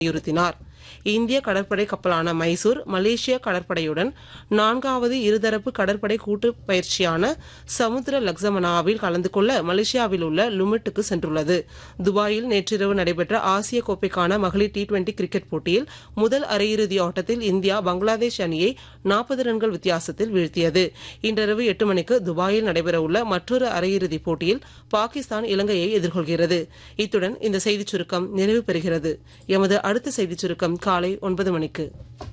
வலியுறுத்தினார் இந்திய கடற்படை கப்பலான மைசூர் மலேசிய கடற்படையுடன் நான்காவது இருதரப்பு கடற்படை கூட்டு பயிற்சியான சமுத்திர லக்ஸமனாவில் கலந்து கொள்ள மலேசியாவில் உள்ள லுமிட்டுக்கு சென்றுள்ளது துபாயில் நேற்றிரவு நடைபெற்ற ஆசிய கோப்பைக்கான மகளிர் டி டுவெண்டி கிரிக்கெட் போட்டியில் முதல் அரையிறுதி ஆட்டத்தில் இந்தியா பங்களாதேஷ் அணியை நாற்பது ரன்கள் வித்தியாசத்தில் வீழ்த்தியது இன்றிரவு எட்டு மணிக்கு துபாயில் நடைபெறவுள்ள மற்றொரு அரையிறுதிப் போட்டியில் பாகிஸ்தான் இலங்கையை எதிர்கொள்கிறது இத்துடன் இந்த செய்திச் சுருக்கம் நிறைவு பெறுகிறது எமது அடுத்த செய்திச் சுருக்கம் காலை ஒன்பது மணிக்கு